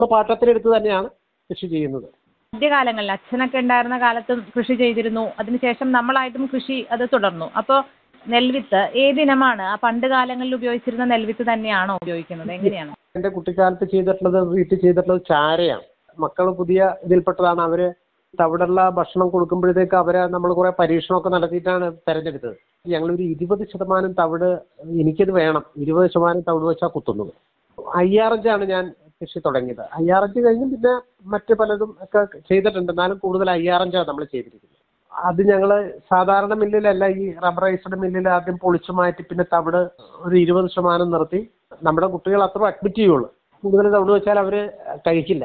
ഇപ്പോൾ പാട്ടത്തിനെടുത്ത് തന്നെയാണ് കൃഷി ചെയ്യുന്നത് ആദ്യകാലങ്ങളിൽ അച്ഛനൊക്കെ ഉണ്ടായിരുന്ന കാലത്തും കൃഷി ചെയ്തിരുന്നു അതിനുശേഷം നമ്മളായിട്ടും കൃഷി അത് തുടർന്നു അപ്പോൾ നെൽവിത്ത് ഏതിനമാണ് ആ പണ്ട് കാലങ്ങളിൽ ഉപയോഗിച്ചിരുന്ന നെൽവിത്ത് തന്നെയാണോ ഉപയോഗിക്കുന്നത് എങ്ങനെയാണ് എൻ്റെ കുട്ടിക്കാലത്ത് ചെയ്തിട്ടുള്ളത് വീട്ടിൽ ചെയ്തിട്ടുള്ളത് ചാരയാണ് മക്കൾ പുതിയ ഇതിൽപ്പെട്ടതാണ് അവര് തവിടുള്ള ഭക്ഷണം കൊടുക്കുമ്പോഴത്തേക്ക് അവരെ നമ്മൾ കുറെ പരീക്ഷണമൊക്കെ നടത്തിയിട്ടാണ് തെരഞ്ഞെടുത്തത് ഞങ്ങൾ ഒരു ഇരുപത് ശതമാനം തവിട് എനിക്കത് വേണം ഇരുപത് ശതമാനം തവിട് വെച്ചാൽ കുത്തുന്നത് അയ്യാറഞ്ചാണ് ഞാൻ കൃഷി തുടങ്ങിയത് അയ്യാറഞ്ച് കഴിഞ്ഞ് പിന്നെ മറ്റ് പലതും ഒക്കെ ചെയ്തിട്ടുണ്ട് എന്നാലും കൂടുതൽ അയ്യാറഞ്ചാണ് നമ്മൾ ചെയ്തിരിക്കുന്നത് അത് ഞങ്ങൾ സാധാരണ മില്ലിലല്ല ഈ റബ്ബറൈസ്ഡ് മില്ലിൽ ആദ്യം പൊളിച്ചു മാറ്റി പിന്നെ തവിട് ഒരു ഇരുപത് ശതമാനം നിർത്തി നമ്മുടെ കുട്ടികൾ അത്ര അഡ്മിറ്റ് ചെയ്യുള്ളൂ കൂടുതൽ തവിട് വെച്ചാൽ അവര് കഴിക്കില്ല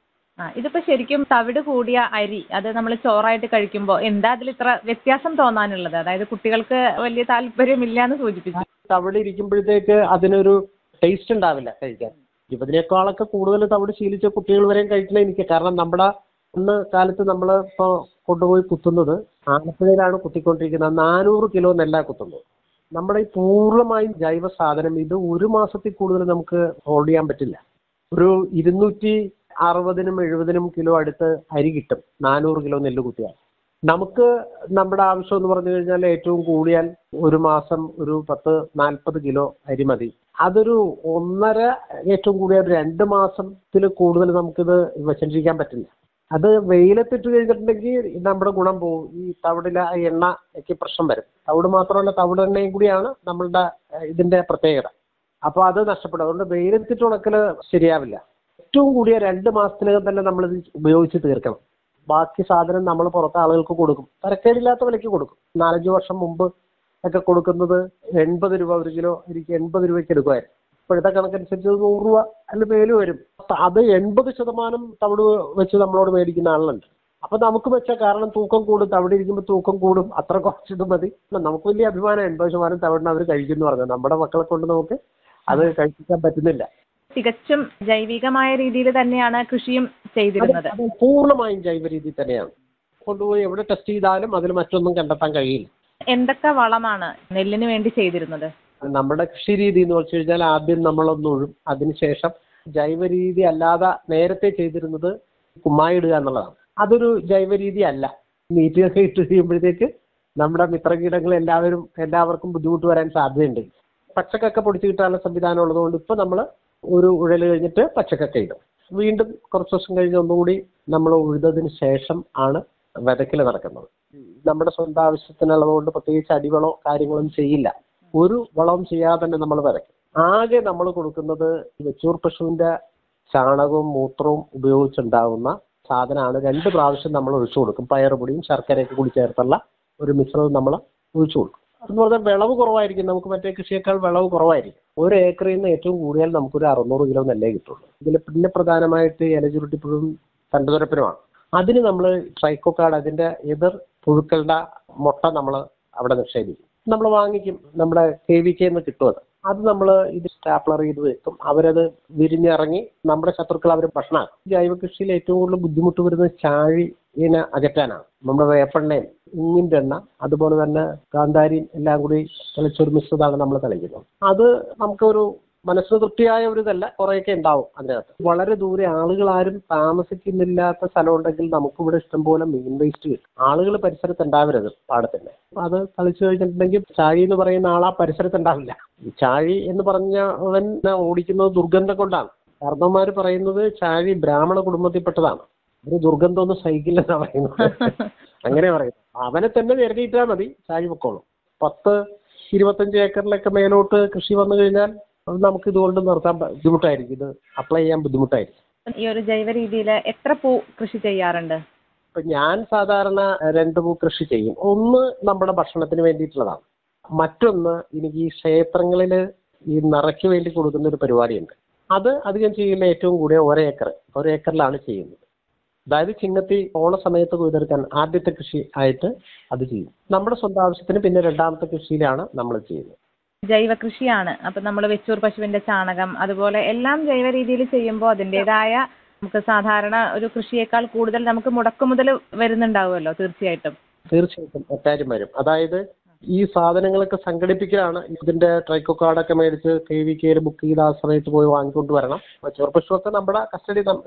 ആ ഇതിപ്പോ ശരിക്കും തവിട് കൂടിയ അരി അത് നമ്മൾ ചോറായിട്ട് കഴിക്കുമ്പോൾ എന്താ അതിൽ ഇത്ര വ്യത്യാസം തോന്നാനുള്ളത് അതായത് കുട്ടികൾക്ക് വലിയ താല്പര്യമില്ല എന്ന് സൂചിപ്പിച്ചു തവിട് ഇരിക്കുമ്പോഴത്തേക്ക് അതിനൊരു ടേസ്റ്റ് ഉണ്ടാവില്ല കഴിക്കാൻ ഇരുപതിനേക്കാളൊക്കെ കൂടുതൽ തവിട് ശീലിച്ച കുട്ടികൾ വരെയും കഴിക്കണേ എനിക്ക് കാരണം നമ്മുടെ അന്ന് കാലത്ത് നമ്മൾ ഇപ്പോൾ കൊണ്ടുപോയി കുത്തുന്നത് ആലപ്പുഴയിലാണ് കുത്തിക്കൊണ്ടിരിക്കുന്നത് നാനൂറ് കിലോ നെല്ലാ കുത്തുന്നത് നമ്മുടെ ഈ പൂർണ്ണമായും ജൈവ സാധനം ഇത് ഒരു മാസത്തിൽ കൂടുതൽ നമുക്ക് ഹോൾഡ് ചെയ്യാൻ പറ്റില്ല ഒരു ഇരുന്നൂറ്റി അറുപതിനും എഴുപതിനും കിലോ അടുത്ത് അരി കിട്ടും നാനൂറ് കിലോ നെല്ല് കുത്തിയാൽ നമുക്ക് നമ്മുടെ ആവശ്യം എന്ന് പറഞ്ഞു കഴിഞ്ഞാൽ ഏറ്റവും കൂടിയാൽ ഒരു മാസം ഒരു പത്ത് നാൽപ്പത് കിലോ അരി മതി അതൊരു ഒന്നര ഏറ്റവും കൂടിയ ഒരു രണ്ട് മാസത്തിൽ കൂടുതൽ നമുക്കിത് വെച്ചിരിക്കാൻ പറ്റില്ല അത് വെയിലത്തിട്ട് കഴിഞ്ഞിട്ടുണ്ടെങ്കിൽ നമ്മുടെ ഗുണം പോകും ഈ തവിടിലെ ആ എണ്ണയ്ക്ക് പ്രശ്നം വരും തവിട് മാത്രമല്ല തവിട് എണ്ണയും കൂടിയാണ് നമ്മളുടെ ഏഹ്, ഇതിന്റെ പ്രത്യേകത അപ്പോൾ അത് നഷ്ടപ്പെടും അതുകൊണ്ട് വെയിലത്തിട്ട് ഉണക്കല് ശരിയാവില്ല ഏറ്റവും കൂടിയ രണ്ട് മാസത്തിനകം തന്നെ നമ്മളിത് ഉപയോഗിച്ച് തീർക്കണം ബാക്കി സാധനം നമ്മൾ പുറത്തെ ആളുകൾക്ക് കൊടുക്കും തരക്കേടില്ലാത്ത വിലയ്ക്ക് കൊടുക്കും നാലഞ്ച് വർഷം മുമ്പ് ഒക്കെ കൊടുക്കുന്നത് എൺപത് രൂപ ഒരു കിലോ എനിക്ക് എൺപത് രൂപയ്ക്ക് എടുക്കുമായിരുന്നു ഇപ്പോഴത്തെ കണക്കനുസരിച്ച് നൂറ് രൂപ അതിൽ മേല് വരും അപ്പൊ അത് എൺപത് ശതമാനം തവിട് വെച്ച് നമ്മളോട് മേടിക്കുന്ന ആളുണ്ട് അപ്പൊ നമുക്ക് വെച്ച കാരണം തൂക്കം കൂടും തവിട് ഇരിക്കുമ്പോൾ തൂക്കം കൂടും അത്ര കുറച്ചിട്ട് മതി നമുക്ക് വലിയ അഭിമാനം എൺപത് ശതമാനം തവിടിന് അവർ കഴിക്കുന്നു പറഞ്ഞു നമ്മുടെ മക്കളെ കൊണ്ട് നമുക്ക് അത് കഴിപ്പിക്കാൻ പറ്റുന്നില്ല തികച്ചും ജൈവികമായ രീതിയിൽ തന്നെയാണ് കൃഷിയും ചെയ്തിരുന്നത് അത് പൂർണ്ണമായും ജൈവ രീതി തന്നെയാണ് കൊണ്ടുപോയി എവിടെ ടെസ്റ്റ് ചെയ്താലും അതിൽ മറ്റൊന്നും കണ്ടെത്താൻ കഴിയില്ല എന്തൊക്കെ വളമാണ് നെല്ലിന് വേണ്ടി ചെയ്തിരുന്നത് നമ്മുടെ കൃഷി രീതി എന്ന് വെച്ച് കഴിഞ്ഞാൽ ആദ്യം നമ്മളൊന്ന് ഉഴും അതിനുശേഷം ജൈവ രീതി അല്ലാതെ നേരത്തെ ചെയ്തിരുന്നത് കുമ്മായിടുക എന്നുള്ളതാണ് അതൊരു ജൈവ രീതി അല്ല നീറ്റിയൊക്കെ ഇട്ട് കഴിയുമ്പോഴത്തേക്ക് നമ്മുടെ മിത്രകീടങ്ങൾ എല്ലാവരും എല്ലാവർക്കും ബുദ്ധിമുട്ട് വരാൻ സാധ്യതയുണ്ട് പച്ചക്കൊക്കെ പൊടിച്ച് കിട്ടാനുള്ള സംവിധാനം ഉള്ളതുകൊണ്ട് ഇപ്പൊ നമ്മൾ ഒരു ഉഴൽ കഴിഞ്ഞിട്ട് പച്ചക്കൊക്കെ ഇടും വീണ്ടും കുറച്ച് ദിവസം കഴിഞ്ഞ് ഒന്നുകൂടി നമ്മൾ ഉഴുതതിന് ശേഷം ആണ് വിതയ്ക്കൽ നടക്കുന്നത് നമ്മുടെ സ്വന്തം ആവശ്യത്തിനുള്ളതുകൊണ്ട് പ്രത്യേകിച്ച് അടിവളോ കാര്യങ്ങളൊന്നും ചെയ്യില്ല ഒരു വളവും ചെയ്യാതെ തന്നെ നമ്മൾ വിതയ്ക്കും ആകെ നമ്മൾ കൊടുക്കുന്നത് വെച്ചൂർ പശുവിന്റെ ചാണകവും മൂത്രവും ഉപയോഗിച്ചുണ്ടാകുന്ന സാധനമാണ് രണ്ട് പ്രാവശ്യം നമ്മൾ ഒഴിച്ചു കൊടുക്കും പയറുപൊടിയും ശർക്കരയൊക്കെ കൂടി ചേർത്തുള്ള ഒരു മിശ്രിതം നമ്മൾ ഒഴിച്ചു കൊടുക്കും എന്ന് പറഞ്ഞാൽ വിളവ് കുറവായിരിക്കും നമുക്ക് മറ്റേ കൃഷിയേക്കാൾ വിളവ് കുറവായിരിക്കും ഒരു ഏക്കറിൽ നിന്ന് ഏറ്റവും കൂടിയാൽ നമുക്കൊരു അറുന്നൂറ് കിലോ നെല്ലേ കിട്ടുള്ളൂ ഇതിൽ പിന്നെ പ്രധാനമായിട്ട് ഇലചുരുട്ടിപ്പുഴും തണ്ടുതുരപ്പനുമാണ് അതിന് നമ്മൾ ട്രൈക്കോക്കാർഡ് അതിന്റെ എതിർ പുഴുക്കളുടെ മുട്ട നമ്മൾ അവിടെ നിക്ഷേപിക്കും നമ്മൾ വാങ്ങിക്കും നമ്മുടെ കെ വി കെ എന്ന് കിട്ടും അത് അത് നമ്മൾ ഇത് സ്റ്റാപ്ലർ ചെയ്ത് വെക്കും അവരത് വിരിഞ്ഞിറങ്ങി നമ്മുടെ ശത്രുക്കൾ അവർ ഭക്ഷണമാക്കും ജൈവ കൃഷിയിൽ ഏറ്റവും കൂടുതൽ ബുദ്ധിമുട്ട് വരുന്നത് ചാഴി ഇതിനെ അകറ്റാനാണ് നമ്മുടെ വേപ്പെണ്ണയും ഇങ്ങിൻ്റെ എണ്ണ അതുപോലെ തന്നെ കാന്താരിയും എല്ലാം കൂടി തെളിച്ചൊരു മിശ്രിതമാണ് നമ്മൾ തെളിക്കുന്നത് അത് നമുക്കൊരു മനസ്സിന് തൃപ്തിയായ ഒരു ഇതല്ല കുറേയൊക്കെ ഉണ്ടാവും അതിനകത്ത് വളരെ ദൂരെ ആളുകൾ ആരും താമസിക്കുന്നില്ലാത്ത സ്ഥലം ഉണ്ടെങ്കിൽ നമുക്കിവിടെ ഇഷ്ടംപോലെ മീൻ വേസ്റ്റ് കിട്ടും ആളുകൾ പരിസരത്ത് ഉണ്ടാവരുത് പാടത്തിന്റെ അപ്പൊ അത് കളിച്ചു കഴിഞ്ഞിട്ടുണ്ടെങ്കിൽ ചാഴി എന്ന് പറയുന്ന ആൾ ആ പരിസരത്ത് ഉണ്ടാവില്ല ഈ ചാഴി എന്ന് പറഞ്ഞവൻ ഓടിക്കുന്നത് ദുർഗന്ധം കൊണ്ടാണ് കാരണവന്മാർ പറയുന്നത് ചാഴി ബ്രാഹ്മണ കുടുംബത്തിൽപ്പെട്ടതാണ് ഒരു ദുർഗന്ധമൊന്നും സഹിക്കില്ലെന്നാ പറയുന്നത് അങ്ങനെ പറയുന്നത് അവനെ തന്നെ നിരത്തിയിട്ടാൽ മതി ചാഴി പൊക്കോളും പത്ത് ഇരുപത്തഞ്ച് ഏക്കറിലൊക്കെ മേലോട്ട് കൃഷി വന്നു കഴിഞ്ഞാൽ അത് നമുക്ക് ഇതുകൊണ്ട് നിർത്താൻ പ- ബുദ്ധിമുട്ടായിരിക്കും ഇത് അപ്ലൈ ചെയ്യാൻ ബുദ്ധിമുട്ടായിരിക്കും ഈ ഒരു ജൈവ രീതിയിൽ എത്ര പൂ കൃഷി ചെയ്യാറുണ്ട് ഇപ്പൊ ഞാൻ സാധാരണ രണ്ട് പൂ കൃഷി ചെയ്യും ഒന്ന് നമ്മുടെ ഭക്ഷണത്തിന് വേണ്ടിയിട്ടുള്ളതാണ് മറ്റൊന്ന് എനിക്ക് ഈ ക്ഷേത്രങ്ങളിൽ ഈ നിറയ്ക്ക് വേണ്ടി കൊടുക്കുന്ന ഒരു പരിപാടിയുണ്ട് അത് അധികം ചെയ്യുന്ന ഏറ്റവും കൂടിയ ഒരേക്കർ ഒരേക്കറിലാണ് ചെയ്യുന്നത് അതായത് ചിങ്ങത്തി ഓണ സമയത്ത് കൊയ്തെടുക്കാൻ ആദ്യത്തെ കൃഷി ആയിട്ട് അത് ചെയ്യും നമ്മുടെ സ്വന്തം ആവശ്യത്തിന് പിന്നെ രണ്ടാമത്തെ കൃഷിയിലാണ് നമ്മൾ ചെയ്യുന്നത് ജൈവ കൃഷിയാണ് അപ്പൊ നമ്മൾ വെച്ചൂർ പശുവിന്റെ ചാണകം അതുപോലെ എല്ലാം ജൈവ രീതിയിൽ ചെയ്യുമ്പോൾ അതിൻ്റെതായ നമുക്ക് സാധാരണ ഒരു കൃഷിയേക്കാൾ കൂടുതൽ നമുക്ക് മുടക്കുമുതൽ വരുന്നുണ്ടാവുമല്ലോ തീർച്ചയായിട്ടും തീർച്ചയായിട്ടും ഒറ്റാരും വരും അതായത് ഈ സാധനങ്ങളൊക്കെ സംഘടിപ്പിക്കലാണ് ഇതിന്റെ ട്രൈക്കോ കാർഡൊക്കെ മേടിച്ച് കെ വി കെയിൽ ബുക്ക് ചെയ്ത് ആ സമയത്ത് പോയി വാങ്ങിക്കൊണ്ട് വരണം ചെറുപശുവൊക്കെ നമ്മുടെ കസ്റ്റഡി